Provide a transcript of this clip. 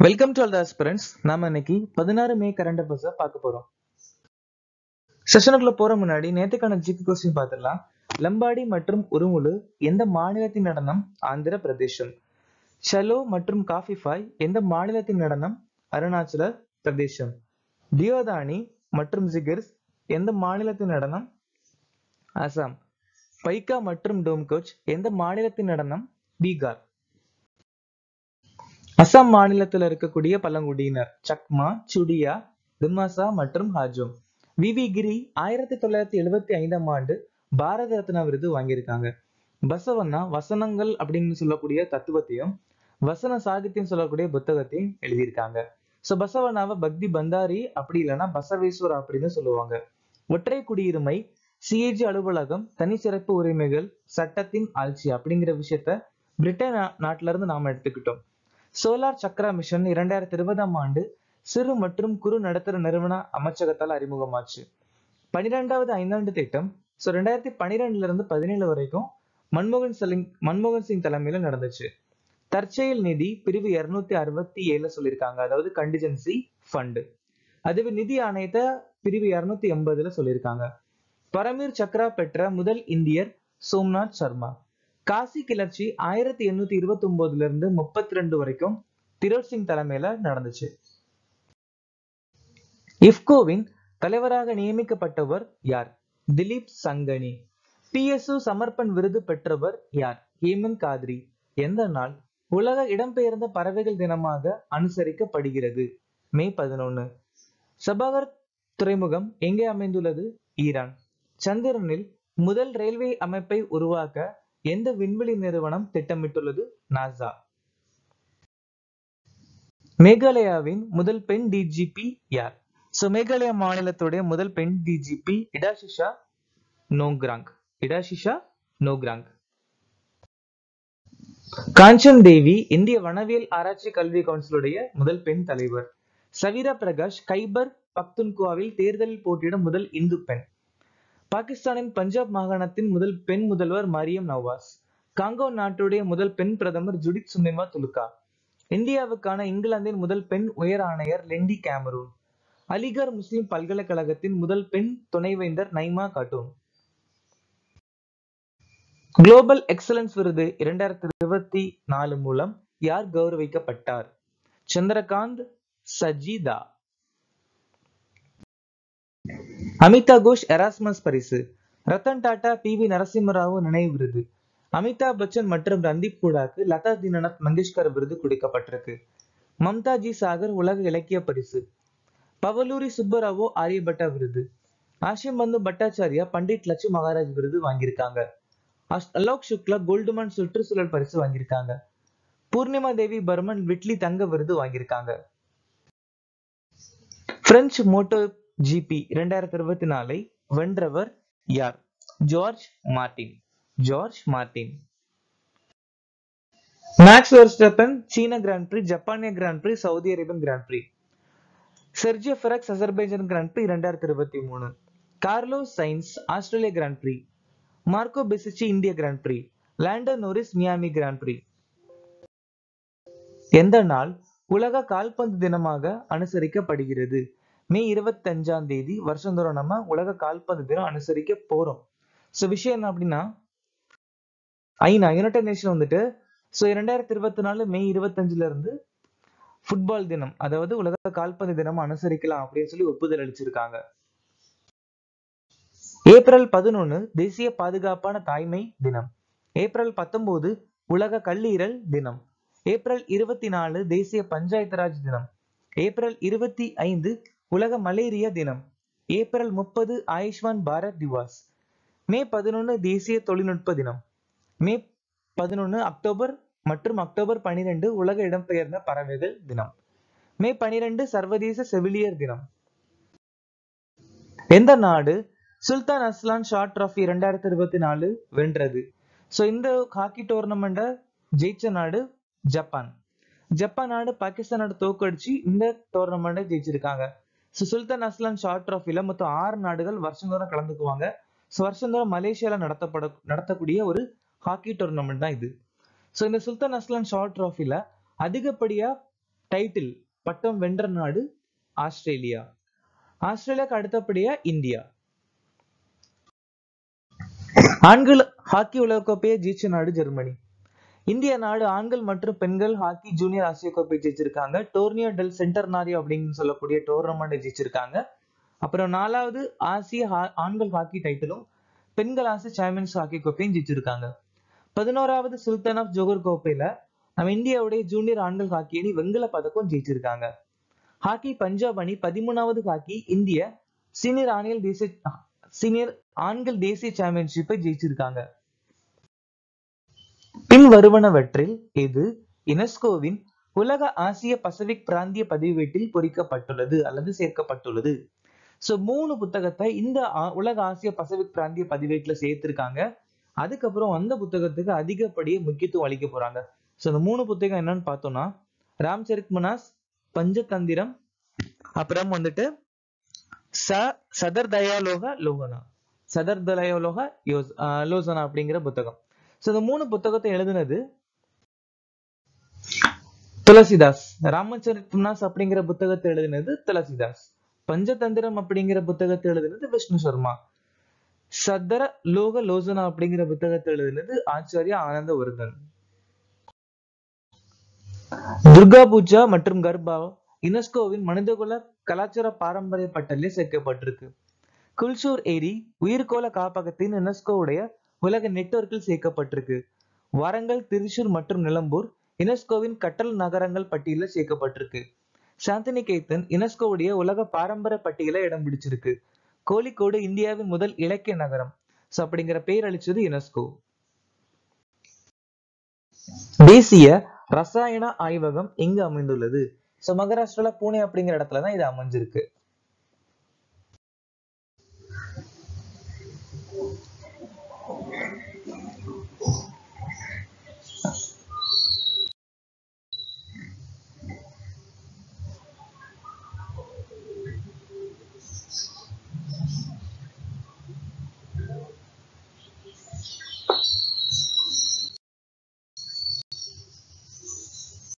welcome to all the aspirants நாம இன்னைக்கு பதினாறு மே கரண்ட் அஃபேர்ஸை பார்க்க போறோம் செஷனுக்குள்ள போற முன்னாடி நேத்துக்கான ஜிக்கு கொஸ்டின் பார்த்துடலாம் லம்பாடி மற்றும் உருமுலு எந்த மாநிலத்தின் நடனம் ஆந்திர பிரதேசம் ஷலோ மற்றும் காஃபிஃபாய் எந்த மாநிலத்தின் நடனம் அருணாச்சல பிரதேசம் தியோதானி மற்றும் ஜிகிர்ஸ் எந்த மாநிலத்தின் நடனம் அசாம் பைக்கா மற்றும் டோம்கோச் எந்த மாநிலத்தின் நடனம் பீகார் அசாம் மாநிலத்தில் இருக்கக்கூடிய பழங்குடியினர் சக்மா சுடியா திமாசா மற்றும் ஹாஜோம் விவி கிரி ஆயிரத்தி தொள்ளாயிரத்தி எழுபத்தி ஐந்தாம் ஆண்டு பாரத ரத்னா விருது வாங்கியிருக்காங்க பசவண்ணா வசனங்கள் அப்படின்னு சொல்லக்கூடிய தத்துவத்தையும் வசன சாகித்யம் சொல்லக்கூடிய புத்தகத்தையும் எழுதியிருக்காங்க சோ பசவண்ணாவை பக்தி பந்தாரி அப்படி இல்லைன்னா பசவேஸ்வர் அப்படின்னு சொல்லுவாங்க ஒற்றை குடியுரிமை சிஏஜி அலுவலகம் தனி சிறப்பு உரிமைகள் சட்டத்தின் ஆட்சி அப்படிங்கிற விஷயத்த பிரிட்டன் நா- நாட்டுல இருந்து நாம எடுத்துக்கிட்டோம் சோலார் சக்ரா மிஷன் இரண்டாயிரத்தி இருபதாம் ஆண்டு சிறு மற்றும் குறு நடுத்தர நிறுவன அமைச்சகத்தால் அறிமுகமாச்சு பன்னிரெண்டாவது ஐந்தாண்டு திட்டம் ஸோ ரெண்டாயிரத்தி பன்னிரெண்டுல இருந்து பதினேழு வரைக்கும் மன்மோகன் சிங் மன்மோகன் சிங் தலைமையில நடந்துச்சு தற்செயல் நிதி பிரிவு இருநூத்தி அறுபத்தி ஏழுல சொல்லியிருக்காங்க அதாவது கண்டிஜென்சி ஃபண்டு அதுவே நிதி ஆணையத்தை பிரிவு இருநூத்தி எண்பதுல சொல்லியிருக்காங்க பரமீர் சக்ரா பெற்ற முதல் இந்தியர் சோம்நாத் சர்மா காசி கிளர்ச்சி ஆயிரத்தி எண்ணூத்தி இருபத்தி ஒன்பதுல இருந்து முப்பத்தி ரெண்டு வரைக்கும் திரோட் சிங் தலைமையில நடந்துச்சு இஃப்கோவின் தலைவராக நியமிக்கப்பட்டவர் யார் திலீப் சங்கனி பிஎஸ்ஓ சமர்ப்பன் விருது பெற்றவர் யார் ஹேமந்த் காத்ரி எந்த நாள் உலக இடம்பெயர்ந்த பறவைகள் தினமாக அனுசரிக்கப்படுகிறது மே பதினொன்னு சபாகர் துறைமுகம் எங்கே அமைந்துள்ளது ஈரான் சந்திரனில் முதல் ரயில்வே அமைப்பை உருவாக்க எந்த விண்வெளி நிறுவனம் திட்டமிட்டுள்ளது நாசா மேகாலயாவின் முதல் பெண் டிஜிபி யார் சோ மேகாலயா மாநிலத்துடைய முதல் பெண் டிஜிபி இடாஷிஷா நோக்ராங் இடாஷிஷா நோக்ராங் காஞ்சன் தேவி இந்திய வனவியல் ஆராய்ச்சி கல்வி கவுன்சிலுடைய முதல் பெண் தலைவர் சவீரா பிரகாஷ் கைபர் பக்துன்குவாவில் தேர்தலில் போட்டியிடும் முதல் இந்து பெண் பாகிஸ்தானின் பஞ்சாப் மாகாணத்தின் முதல் பெண் முதல்வர் மரியம் நவாஸ் காங்கோ நாட்டுடைய முதல் பெண் பிரதமர் ஜுடித் சுமிமா துலுகா இந்தியாவுக்கான இங்கிலாந்தின் முதல் பெண் உயர் ஆணையர் லெண்டி கேமரூன் அலிகர் முஸ்லிம் பல்கலைக்கழகத்தின் முதல் பெண் துணைவேந்தர் நைமா காட்டூன் குளோபல் எக்ஸலன்ஸ் விருது இரண்டாயிரத்தி இருபத்தி நாலு மூலம் யார் கௌரவிக்கப்பட்டார் சந்திரகாந்த் சஜிதா அமிதா கோஷ் எராஸ்மஸ் பரிசு ரத்தன் டாடா பி வி நரசிம்மராவ் நினைவு விருது அமிதாப் பச்சன் மற்றும் ரந்தீப் ஹூடாக்கு லதா தீனநாத் மங்கேஷ்கர் விருது கொடுக்கப்பட்டிருக்கு மம்தாஜி சாகர் உலக இலக்கிய பரிசு பவலூரி சுப்பராவோ ஆரியபட்டா விருது ஆஷிம் பந்து பட்டாச்சாரியா பண்டிட் லட்சு மகாராஜ் விருது வாங்கியிருக்காங்க அஷ்- அலோக் சுக்லா கோல்டுமன் சுற்றுச்சூழல் பரிசு வாங்கியிருக்காங்க பூர்ணிமா தேவி பர்மன் விட்லி தங்க விருது வாங்கியிருக்காங்க பிரெஞ்சு மோட்டோ ஜிபி இரண்டாயிரத்தி இருபத்தி நாலை வென்றவர் யார் George Martin George Martin Max Verstappen சீன கிராண்ட் பிரி ஜப்பானிய grand prix Saudi Arabian grand prix Sergio Perez Azerbaijan grand prix இரண்டாயிரத்தி இருபத்தி மூணு கார்லோஸ் சைன்ஸ் ஆஸ்திரேலிய கிராண்ட் பிரி மார்க்கோ பெசிச்சி இந்திய கிராண்ட் பிரி லாண்டோ நோரிஸ் மியாமி கிராண்ட் பிரி எந்த நாள் உலக கால்பந்து தினமாக அனுசரிக்கப்படுகிறது மே இருபத்தஞ்சாம் தேதி வருஷந்தோறும் நம்ம உலக கால்பந்து தினம் அனுசரிக்க போறோம் ஸோ விஷயம் என்ன அப்படின்னா ஐநா யுனைடெட் நேஷன் வந்துட்டு ஸோ இரண்டாயிரத்தி இருபத்தி நாலு மே இருபத்தஞ்சுல இருந்து ஃபுட்பால் தினம் அதாவது உலக கால்பந்து தினம் அனுசரிக்கலாம் அப்படின்னு சொல்லி ஒப்புதல் அளிச்சிருக்காங்க ஏப்ரல் பதினொன்னு தேசிய பாதுகாப்பான தாய்மை தினம் ஏப்ரல் பத்தொன்பது உலக கல்லீரல் தினம் ஏப்ரல் இருபத்தி நாலு தேசிய பஞ்சாயத்து ராஜ் தினம் ஏப்ரல் இருபத்தி ஐந்து உலக மலேரியா தினம் ஏப்ரல் முப்பது ஆயுஷ்மான் பாரத் திவாஸ் மே பதினொன்னு தேசிய தொழில்நுட்ப தினம் மே பதினொன்னு அக்டோபர் மற்றும் அக்டோபர் பனிரெண்டு உலக இடம்பெயர்ந்த பறவைகள் தினம் மே பனிரெண்டு சர்வதேச செவிலியர் தினம் எந்த நாடு சுல்தான் அஸ்லான் ஷார்ட் டிராஃபி இரண்டாயிரத்தி இருபத்தி நாலு வென்றது ஸோ இந்த ஹாக்கி டோர்னமெண்ட்டை ஜெயிச்ச நாடு ஜப்பான் ஜப்பான் நாடு பாகிஸ்தான் நாடு தோக்கடிச்சு இந்த டோர்னமெண்ட்டை ஜெயிச்சிருக்காங்க ஸோ சுல்தான் அஸ்லான் ஷார்ட் டிராஃபில மொத்தம் ஆறு நாடுகள் வருஷந்தோறும் கலந்துக்குவாங்க ஸோ வருஷந்தோறும் மலேசியால நடத்தப்பட நடத்தக்கூடிய ஒரு ஹாக்கி டோர்னமெண்ட் தான் இது ஸோ இந்த சுல்தான் அஸ்லான் ஷார்ட் டிராஃபில அதிகப்படியா டைட்டில் பட்டம் வென்ற நாடு ஆஸ்திரேலியா ஆஸ்திரேலியாவுக்கு அடுத்தபடியா இந்தியா ஆண்கள் ஹாக்கி உலகக்கோப்பையை ஜெயிச்ச நாடு ஜெர்மனி இந்திய நாடு ஆண்கள் மற்றும் பெண்கள் ஹாக்கி ஜூனியர் ஆசிய கோப்பை ஜெயிச்சிருக்காங்க டோர்னியோ டெல் சென்டர்னாரியோ அப்படின்னு சொல்லக்கூடிய டோர்னமெண்ட் ஜெயிச்சிருக்காங்க அப்புறம் நாலாவது ஆசிய ஹா- ஆண்கள் ஹாக்கி டைட்டிலும் பெண்கள் ஆசிய சாம்பியன்ஸ் ஹாக்கி கோப்பையும் ஜெயிச்சிருக்காங்க பதினோராவது சுல்தான் ஆஃப் ஜோகர் கோப்பையில நம்ம இந்தியாவுடைய ஜூனியர் ஆண்கள் ஹாக்கி அணி வெண்கல பதக்கம் ஜெயிச்சிருக்காங்க ஹாக்கி பஞ்சாப் அணி பதிமூணாவது ஹாக்கி இந்திய சீனியர் ஆணியல் தேசிய சீனியர் ஆண்கள் தேசிய சாம்பியன்ஷிப்பை ஜெயிச்சிருக்காங்க பின் வருவனவற்றில் இது யுனெஸ்கோவின் உலக ஆசிய பசிபிக் பிராந்திய பதிவேட்டில் பொறிக்கப்பட்டுள்ளது அல்லது சேர்க்கப்பட்டுள்ளது சோ மூணு புத்தகத்தை இந்த ஆ- உலக ஆசிய பசிபிக் பிராந்திய பதிவேட்டுல சேர்த்திருக்காங்க அதுக்கப்புறம் அந்த புத்தகத்துக்கு அதிகப்படியே முக்கியத்துவம் அளிக்க போறாங்க சோ இந்த மூணு புத்தகம் என்னன்னு பார்த்தோம்னா ராம்சரித் மனாஸ் பஞ்சதந்திரம் அப்புறம் வந்துட்டு ச சதர் தயாலோக லோகனா சதர் தயாலோக யோஸ் ஆஹ் லோசனா அப்படிங்கிற புத்தகம் சோ இந்த மூணு புத்தகத்தை எழுதுனது துளசிதாஸ் ராமச்சரித்மனாஸ் அப்படிங்கிற புத்தகத்தை எழுதினது துளசிதாஸ் பஞ்சதந்திரம் அப்படிங்கிற புத்தகத்தை எழுதினது விஷ்ணு சர்மா சதர லோக லோசனா அப்படிங்கிற புத்தகத்தை எழுதினது ஆச்சாரியா ஆனந்த வருதன் துர்கா பூஜா மற்றும் கர்பா யுனெஸ்கோவின் மனிதகுல கலாச்சார பாரம்பரிய பட்டியலில் சேர்க்கப்பட்டிருக்கு குல்சூர் ஏரி உயிர்கோள காப்பகத்தின் யுனெஸ்கோவுடைய உலக நெட்வொர்க்கில் சேர்க்கப்பட்டிருக்கு வாரங்கல் திருச்சூர் மற்றும் நிலம்பூர் யுனெஸ்கோவின் கட்டல் நகரங்கள் பட்டியலில் சேர்க்கப்பட்டிருக்கு சாந்தினிகேத்தன் யுனெஸ்கோவுடைய உலக பாரம்பரிய பட்டியல இடம் பிடிச்சிருக்கு கோழிக்கோடு இந்தியாவின் முதல் இலக்கிய நகரம் சோ அப்படிங்கிற பெயர் அளிச்சது யுனெஸ்கோ தேசிய ரசாயன ஆய்வகம் எங்கு அமைந்துள்ளது சோ மகாராஷ்டிரால பூனே அப்படிங்கிற இடத்துல தான் இது அமைஞ்சிருக்கு